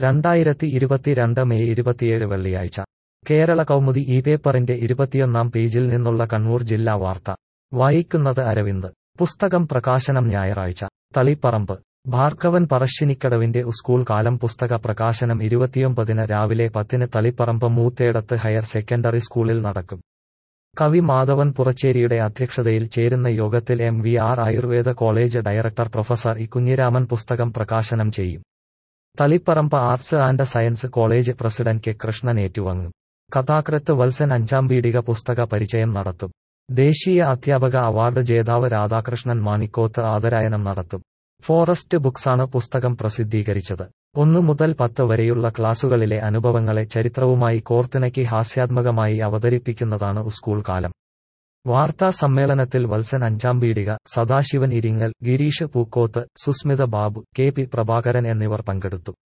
രണ്ടായിരത്തി ഇരുപത്തിരണ്ട് മെയ് ഇരുപത്തിയേഴ് വെള്ളിയാഴ്ച കേരള കൗമുദി ഈ പേപ്പറിന്റെ ഇരുപത്തിയൊന്നാം പേജിൽ നിന്നുള്ള കണ്ണൂർ ജില്ലാ വാർത്ത വായിക്കുന്നത് അരവിന്ദ് പുസ്തകം പ്രകാശനം ഞായറാഴ്ച തളിപ്പറമ്പ് ഭാർഗവൻ പറശ്ശിനിക്കടവിന്റെ സ്കൂൾ കാലം പുസ്തക പ്രകാശനം ഇരുപത്തിയൊമ്പതിന് രാവിലെ പത്തിന് തളിപ്പറമ്പ് മൂത്തേടത്ത് ഹയർ സെക്കൻഡറി സ്കൂളിൽ നടക്കും കവി മാധവൻ പുറച്ചേരിയുടെ അധ്യക്ഷതയിൽ ചേരുന്ന യോഗത്തിൽ M V R Ayurveda college director professor E Kunhiraman പുസ്തകം പ്രകാശനം ചെയ്യും Taliparamba arts and science college president K Krishnan ഏറ്റുവാങ്ങും കഥാകൃത്ത് വത്സൻ അഞ്ചാം പീടിക പുസ്തക പരിചയം നടത്തും ദേശീയ അധ്യാപക അവാർഡ് ജേതാവ് രാധാകൃഷ്ണൻ മാണിക്കോത്ത് ആദരായനം നടത്തും ഫോറസ്റ്റ് ബുക്സാണ് പുസ്തകം പ്രസിദ്ധീകരിച്ചത് ഒന്നു മുതൽ പത്ത് വരെയുള്ള ക്ലാസുകളിലെ അനുഭവങ്ങളെ ചരിത്രവുമായി കോർത്തിണക്കി ഹാസ്യാത്മകമായി അവതരിപ്പിക്കുന്നതാണ് സ്കൂൾ കാലം വാർത്താ സമ്മേളനത്തിൽ വത്സൻ അഞ്ചാം പീടിക സദാശിവൻ ഇരിങ്ങൽ ഗിരീഷ് പൂക്കോത്ത് സുസ്മിത ബാബു കെ പി പ്രഭാകരൻ എന്നിവർ പങ്കെടുത്തു